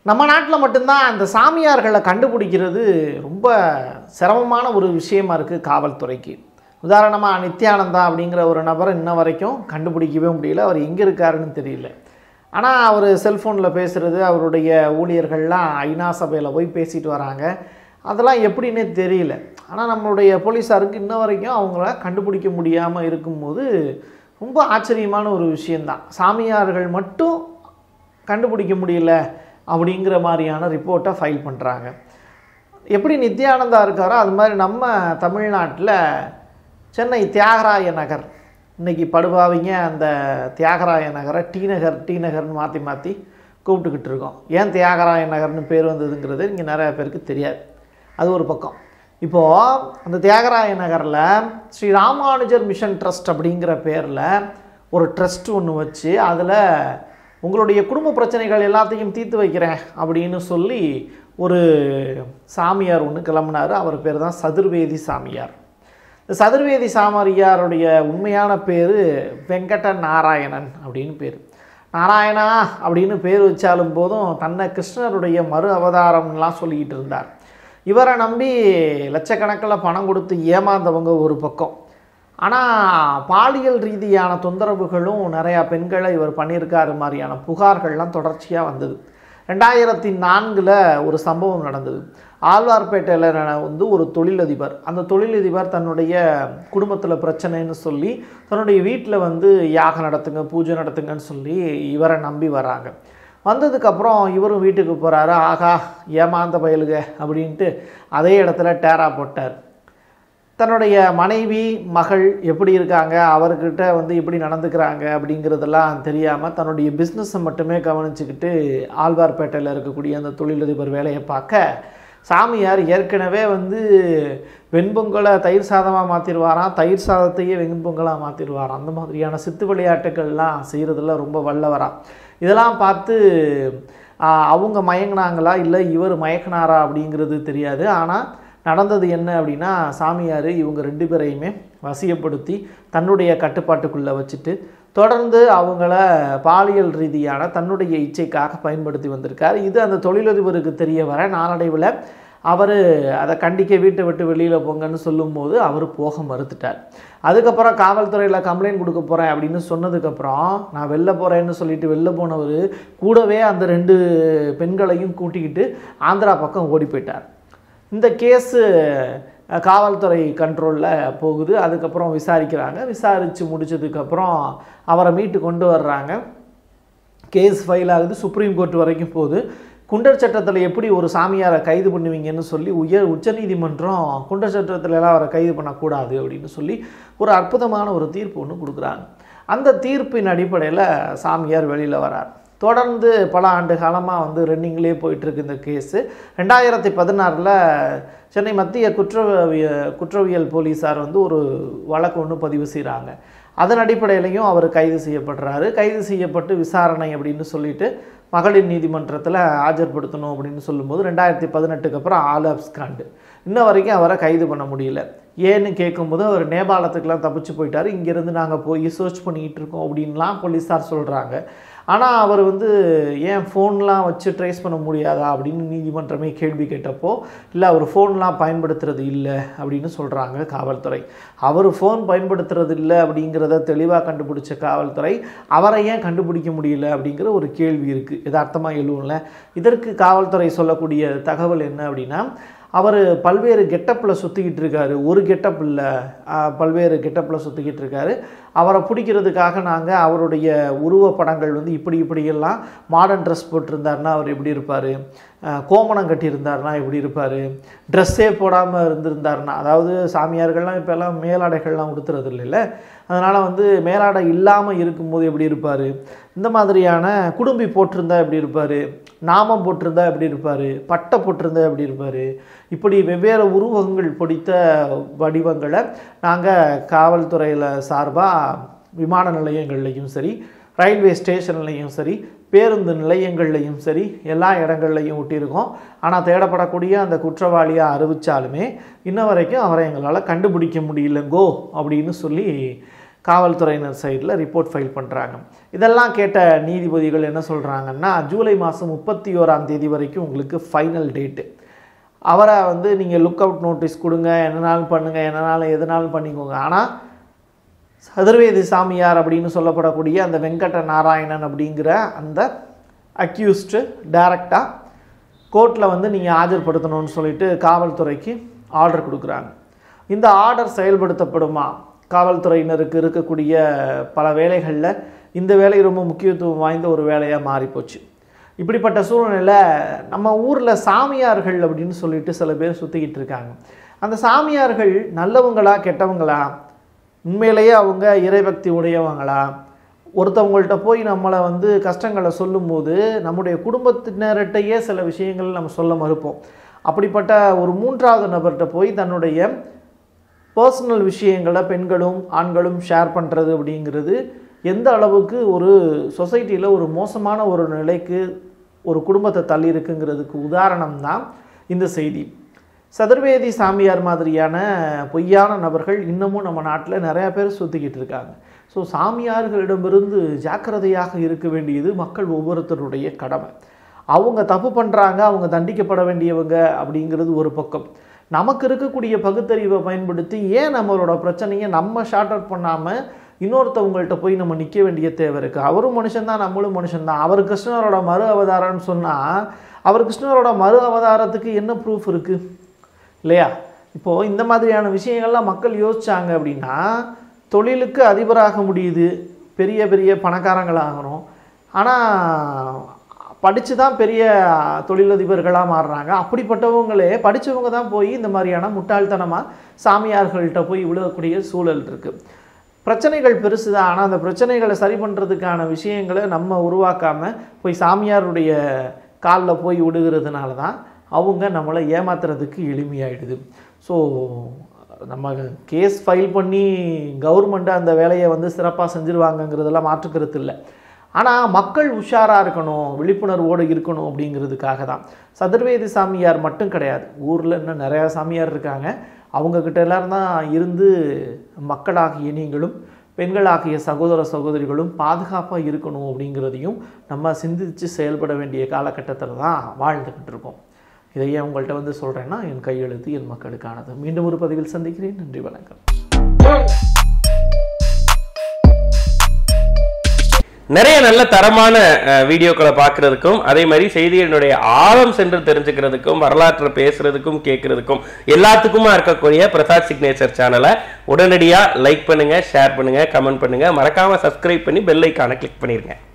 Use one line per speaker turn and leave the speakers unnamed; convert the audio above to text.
நம்ம நாட்டில் மட்டும்தான் அந்த சாமியார்களை கண்டுபிடிக்கிறது ரொம்ப சிரமமான ஒரு விஷயமா இருக்குது காவல்துறைக்கு உதாரணமாக நித்யானந்தா அப்படிங்கிற ஒரு நபரை இன்ன வரைக்கும் கண்டுபிடிக்கவே முடியல அவர் எங்கே இருக்காருன்னு தெரியல ஆனால் அவர் செல்ஃபோனில் பேசுகிறது அவருடைய ஊழியர்கள்லாம் ஐநா சபையில் போய் பேசிட்டு வராங்க அதெல்லாம் எப்படின்னே தெரியல ஆனால் நம்மளுடைய போலீஸாருக்கு இன்ன வரைக்கும் அவங்கள கண்டுபிடிக்க முடியாமல் இருக்கும்போது ரொம்ப ஆச்சரியமான ஒரு விஷயந்தான் சாமியார்கள் மட்டும் கண்டுபிடிக்க முடியல அப்படிங்கிற மாதிரியான ரிப்போர்ட்டை ஃபைல் பண்ணுறாங்க எப்படி நித்யானந்தா இருக்காரோ அது மாதிரி நம்ம தமிழ்நாட்டில் சென்னை தியாகராய நகர் இன்னைக்கு படுபாவிங்க அந்த தியாகராய நகரை டி நகர் டி நகர்னு மாற்றி மாற்றி கூப்பிட்டுக்கிட்டு இருக்கோம் ஏன் தியாகராய நகர்னு பேர் வந்ததுங்கிறது இங்கே நிறைய பேருக்கு தெரியாது அது ஒரு பக்கம் இப்போது அந்த தியாகராய நகரில் ஸ்ரீ ராமானுஜர் மிஷன் ட்ரஸ்ட் அப்படிங்கிற பேரில் ஒரு ட்ரஸ்ட் ஒன்று வச்சு அதில் உங்களுடைய குடும்ப பிரச்சனைகள் எல்லாத்தையும் தீர்த்து வைக்கிறேன் அப்படின்னு சொல்லி ஒரு சாமியார் ஒன்று கிளம்புனார் அவர் பேர் தான் சதுர்வேதி சாமியார் இந்த சதுர்வேதி சாமரியாருடைய உண்மையான பேர் வெங்கட நாராயணன் அப்படின்னு பேர் நாராயணா அப்படின்னு பேர் வச்சாலும் போதும் தன்னை கிருஷ்ணருடைய மறு அவதாரம்லாம் சொல்லிக்கிட்டு இருந்தார் இவரை நம்பி லட்சக்கணக்கில் பணம் கொடுத்து ஏமாந்தவங்க ஒரு பக்கம் ஆனால் பாலியல் ரீதியான தொந்தரவுகளும் நிறையா பெண்களை இவர் பண்ணியிருக்காரு மாதிரியான புகார்கள்லாம் தொடர்ச்சியாக வந்தது ரெண்டாயிரத்தி நான்கில் ஒரு சம்பவம் நடந்தது ஆழ்வார்பேட்டையில் நட- வந்து ஒரு தொழிலதிபர் அந்த தொழிலதிபர் தன்னுடைய குடும்பத்தில் பிரச்சனைன்னு சொல்லி தன்னுடைய வீட்டில் வந்து யாகம் நடத்துங்க பூஜை நடத்துங்கன்னு சொல்லி இவரை நம்பி வராங்க வந்ததுக்கப்புறம் இவரும் வீட்டுக்கு போகிறாரு ஆகா ஏமாந்த பயலுக அப்படின்ட்டு அதே இடத்துல டேரா போட்டார் தன்னுடைய மனைவி மகள் எப்படி இருக்காங்க அவர்கிட்ட வந்து எப்படி நடந்துக்கிறாங்க அப்படிங்கிறதெல்லாம் தெரியாமல் தன்னுடைய பிஸ்னஸை மட்டுமே கவனிச்சுக்கிட்டு ஆழ்வார்பேட்டையில் இருக்கக்கூடிய அந்த தொழிலதிபர் வேலையை பார்க்க சாமியார் ஏற்கனவே வந்து வெண்பொங்கலை தயிர் சாதமாக மாற்றிடுவாராம் தயிர் சாதத்தையே வெண்பொங்கலாக மாற்றிடுவாராம் அந்த மாதிரியான சித்து விளையாட்டுகள்லாம் செய்கிறதுல ரொம்ப வல்லவராம் இதெல்லாம் பார்த்து ஆ, அவங்க மயங்கினாங்களா இல்லை இவர் மயக்கினாரா அப்படிங்கிறது தெரியாது ஆனால் நடந்தது என்ன அப்படின்னா சாமியார் இவங்க ரெண்டு பேரையுமே வசியப்படுத்தி தன்னுடைய கட்டுப்பாட்டுக்குள்ளே வச்சுட்டு தொடர்ந்து அவங்கள பாலியல் ரீதியான தன்னுடைய இச்சைக்காக பயன்படுத்தி வந்திருக்கார் இது அந்த தொழிலதிபருக்கு தெரிய வர நாளடைவில் அவர் அதை கண்டிக்க வீட்டை விட்டு வெளியில் போங்கன்னு சொல்லும்போது அவர் போக மறுத்துட்டார் அதுக்கப்புறம் காவல்துறையில் கம்ப்ளைண்ட் கொடுக்க போகிறேன் அப்படின்னு சொன்னதுக்கப்புறம் நான் வெளில போகிறேன்னு சொல்லிட்டு வெளில போனவர் கூடவே அந்த ரெண்டு பெண்களையும் கூட்டிக்கிட்டு ஆந்திரா பக்கம் ஓடி போயிட்டார் இந்த கேஸு அஹ், காவல்துறை கண்ட்ரோலில் போகுது அதுக்கப்புறம் விசாரிக்கிறாங்க விசாரித்து முடிச்சதுக்கப்புறம் அவரை மீட்டு கொண்டு வர்றாங்க கேஸ் ஃபைல் ஆகுது சுப்ரீம் கோர்ட் வரைக்கும் போகுது குண்டர் சட்டத்தில் எப்படி ஒரு சாமியாரை கைது பண்ணுவீங்கன்னு சொல்லி உயர் உச்சநீதிமன்றம் குண்டர் சட்டத்துல எல்லாம் அவரை கைது பண்ணக்கூடாது அப்படின்னு சொல்லி ஒரு அற்புதமான ஒரு தீர்ப்பு ஒன்று கொடுக்குறாங்க அந்த தீர்ப்பின் அடிப்படையில் சாமியார் வெளியில் வரார் தொடர்ந்து பல ஆண்டு காலமாக வந்து ரன்னிங்லேயே போயிட்டுருக்கு இந்த கேஸு ரெண்டாயிரத்தி பதினாறில் சென்னை மத்திய குற்றவிய குற்றவியல் போலீஸார் வந்து ஒரு வழக்கு ஒன்று பதிவு செய்கிறாங்க அதன் அடிப்படையிலையும் அவர் கைது செய்யப்படுறாரு கைது செய்யப்பட்டு விசாரணை அப்படின்னு சொல்லிட்டு மகளிர் நீதிமன்றத்தில் ஆஜர்படுத்தணும் அப்படின்னு சொல்லும்போது ரெண்டாயிரத்தி பதினெட்டுக்கு அப்புறம் ஆல் அப்ஸ்காண்டு இன்ன வரைக்கும் அவரை கைது பண்ண முடியல ஏன்னு கேட்கும்போது அவர் நேபாளத்துக்கெலாம் தப்பிச்சு போயிட்டார் இங்கேருந்து நாங்கள் போய் சர்ச் பண்ணிக்கிட்டு இருக்கோம் அப்படின்லாம் போலீஸார் சொல்கிறாங்க ஆனால் அவர் வந்து ஏன் ஃபோன்லாம் வச்சு ட்ரேஸ் பண்ண முடியாதா அப்படின்னு நீதிமன்றமே கேள்வி கேட்டப்போ இல்லை அவர் ஃபோன்லாம் பயன்படுத்துறது இல்லை அப்படின்னு சொல்கிறாங்க காவல்துறை அவர் ஃபோன் பயன்படுத்துறது இல்லை அப்படிங்கிறத தெளிவாக கண்டுபிடிச்ச காவல்துறை அவரை ஏன் கண்டுபிடிக்க முடியல அப்படிங்கிற ஒரு கேள்வி இருக்குது யதார்த்தமாக எழுவும்ல இதற்கு காவல்துறை சொல்லக்கூடிய தகவல் என்ன அப்படின்னா அவர் பல்வேறு கெட்டப்பில் சுற்றிக்கிட்டு இருக்காரு ஒரு கெட்டப் இல்லை பல்வேறு கெட்டப்பில் சுற்றிக்கிட்டு இருக்காரு அவரை பிடிக்கிறதுக்காக நாங்கள் அவருடைய உருவப்படங்கள் வந்து இப்படி இப்படியெல்லாம் மாடர்ன் ட்ரெஸ் போட்டிருந்தாருன்னா அவர் எப்படி இருப்பார் கோமணம் கட்டியிருந்தாருன்னா எப்படி இருப்பார் ட்ரெஸ்ஸே போடாமல் இருந்திருந்தாருன்னா அதாவது சாமியார்கள்லாம் இப்போ எல்லாம் மேலாடைகள்லாம் உடுத்துறது இல்லைல்ல அதனால் வந்து மேலாடை இல்லாமல் இருக்கும்போது எப்படி இருப்பார் இந்த மாதிரியான குடும்பி போட்டிருந்தா எப்படி இருப்பார் நாமம் போட்டிருந்தா எப்படி இருப்பார் பட்டை போட்டிருந்தா எப்படி இருப்பார் இப்படி வெவ்வேறு உருவங்கள் பொடித்த வடிவங்களை நாங்கள் காவல்துறையில் சார்பாக விமான நிலையங்கள்லையும் சரி ரயில்வே ஸ்டேஷன்லையும் சரி பேருந்து நிலையங்கள்லையும் சரி எல்லா இடங்கள்லையும் ஒட்டியிருக்கோம் ஆனால் தேடப்படக்கூடிய அந்த குற்றவாளியாக அறிவிச்சாலுமே இன்ன வரைக்கும் அவரை எங்களால் கண்டுபிடிக்க முடியலங்கோ அப்படின்னு சொல்லி காவல்துறையினர் சைடில் ரிப்போர்ட் ஃபைல் பண்ணுறாங்க இதெல்லாம் கேட்ட நீதிபதிகள் என்ன சொல்கிறாங்கன்னா ஜூலை மாதம் முப்பத்தி ஓராம் தேதி வரைக்கும் உங்களுக்கு ஃபைனல் டேட்டு அவரை வந்து நீங்கள் லுக் அவுட் நோட்டீஸ் கொடுங்க என்னனாலும் பண்ணுங்கள் என்னனாலும் எதனாலும் பண்ணிக்கோங்க ஆனால் சதுர்வேதி சாமியார் அப்படின்னு சொல்லப்படக்கூடிய அந்த வெங்கட நாராயணன் அப்படிங்கிற அந்த அக்யூஸ்டு டைரக்டாக கோர்ட்டில் வந்து நீங்கள் ஆஜர்படுத்தணும்னு சொல்லிட்டு காவல்துறைக்கு ஆர்டர் கொடுக்குறாங்க இந்த ஆர்டர் செயல்படுத்தப்படுமா காவல்துறையினருக்கு இருக்கக்கூடிய பல வேலைகளில் இந்த வேலை ரொம்ப முக்கியத்துவம் வாய்ந்த ஒரு வேலையாக மாறிப்போச்சு இப்படிப்பட்ட சூழ்நிலையில் நம்ம ஊரில் சாமியார்கள் அப்படின்னு சொல்லிட்டு சில பேர் சுற்றிக்கிட்டு இருக்காங்க அந்த சாமியார்கள் நல்லவங்களா கெட்டவங்களா உண்மையிலேயே அவங்க இறைபக்தி உடையவங்களா ஒருத்தவங்கள்ட்ட போய் நம்மளை வந்து கஷ்டங்களை சொல்லும்போது நம்முடைய குடும்பத்தினர்கிட்டயே சில விஷயங்கள் நம்ம சொல்ல மறுப்போம் அப்படிப்பட்ட ஒரு மூன்றாவது நபர்கிட்ட போய் தன்னுடைய பர்சனல் விஷயங்களை பெண்களும் ஆண்களும் ஷேர் பண்ணுறது அப்படிங்கிறது எந்த அளவுக்கு ஒரு சொசைட்டியில் ஒரு மோசமான ஒரு நிலைக்கு ஒரு குடும்பத்தை தள்ளி இருக்குங்கிறதுக்கு உதாரணம் தான் இந்த செய்தி சதுர்வேதி சாமியார் மாதிரியான பொய்யான நபர்கள் இன்னமும் நம்ம நாட்டில் நிறையா பேர் சுற்றிக்கிட்டு இருக்காங்க ஸோ சாமியார்களிடமிருந்து ஜாக்கிரதையாக இருக்க வேண்டியது மக்கள் ஒவ்வொருத்தருடைய கடமை அவங்க தப்பு பண்ணுறாங்க அவங்க தண்டிக்கப்பட வேண்டியவங்க அப்படிங்கிறது ஒரு பக்கம் நமக்கு இருக்கக்கூடிய பகுத்தறிவை பயன்படுத்தி ஏன் நம்மளோட பிரச்சனையை நம்ம ஷார்ட் அவுட் பண்ணாமல் இன்னொருத்தவங்கள்ட்ட போய் நம்ம நிற்க வேண்டிய தேவை இருக்குது அவரும் மனுஷன்தான் நம்மளும் மனுஷன்தான் அவர் கிருஷ்ணரோட மறு அவதாரம்னு சொன்னால் அவர் கிருஷ்ணரோட மறு அவதாரத்துக்கு என்ன ப்ரூஃப் இருக்குது இல்லையா இப்போது இந்த மாதிரியான விஷயங்கள்லாம் மக்கள் யோசிச்சாங்க அப்படின்னா தொழிலுக்கு அதிபராக முடியுது பெரிய பெரிய பணக்காரங்களாகணும் ஆனால் படித்து தான் பெரிய தொழிலதிபர்களாக மாறுறாங்க அப்படிப்பட்டவங்களே படித்தவங்க தான் போய் இந்த மாதிரியான முட்டாள்தனமாக சாமியார்கள்ட்ட போய் விழுகக்கூடிய சூழல் இருக்குது பிரச்சனைகள் பெருசு தான் ஆனால் அந்த பிரச்சனைகளை சரி பண்ணுறதுக்கான விஷயங்களை நம்ம உருவாக்காமல் போய் சாமியாருடைய காலில் போய் விடுகிறதுனால தான் அவங்க நம்மளை ஏமாத்துறதுக்கு எளிமையாயிடுது ஸோ நம்ம கேஸ் ஃபைல் பண்ணி கவர்மெண்ட்டு அந்த வேலையை வந்து சிறப்பாக செஞ்சுருவாங்கங்கிறதெல்லாம் மாற்றுக்கிறது இல்லை ஆனால் மக்கள் உஷாராக இருக்கணும் விழிப்புணர்வோடு இருக்கணும் அப்படிங்கிறதுக்காக தான் சதுர்வேதி சாமியார் மட்டும் கிடையாது ஊரில் இன்னும் நிறையா சாமியார் இருக்காங்க அவங்கக்கிட்ட எல்லாரும் தான் இருந்து மக்களாகிய நீங்களும் பெண்களாகிய சகோதர சகோதரிகளும் பாதுகாப்பாக இருக்கணும் அப்படிங்கிறதையும் நம்ம சிந்தித்து செயல்பட வேண்டிய காலகட்டத்தில் தான் வாழ்ந்துக்கிட்டு இருக்கோம் இதை ஏன் உங்கள்கிட்ட வந்து சொல்கிறேன்னா என் கையெழுத்து என் மக்களுக்கானது மீண்டும் ஒரு பதிவில் சந்திக்கிறேன் நன்றி வணக்கம்
நிறைய நல்ல தரமான அஹ், வீடியோக்களை பார்க்கறதுக்கும் அதே மாதிரி செய்திகளினுடைய ஆழம் சென்று தெரிஞ்சுக்கிறதுக்கும் வரலாற்றை பேசுறதுக்கும் கேட்கறதுக்கும் எல்லாத்துக்குமா இருக்கக்கூடிய பிரசாத் சிக்னேச்சர் சேனலை உடனடியாக லைக் பண்ணுங்க ஷேர் பண்ணுங்க கமெண்ட் பண்ணுங்க மறக்காம சப்ஸ்கிரைப் பண்ணி பெல் ஐக்கானை கிளிக் பண்ணிருங்க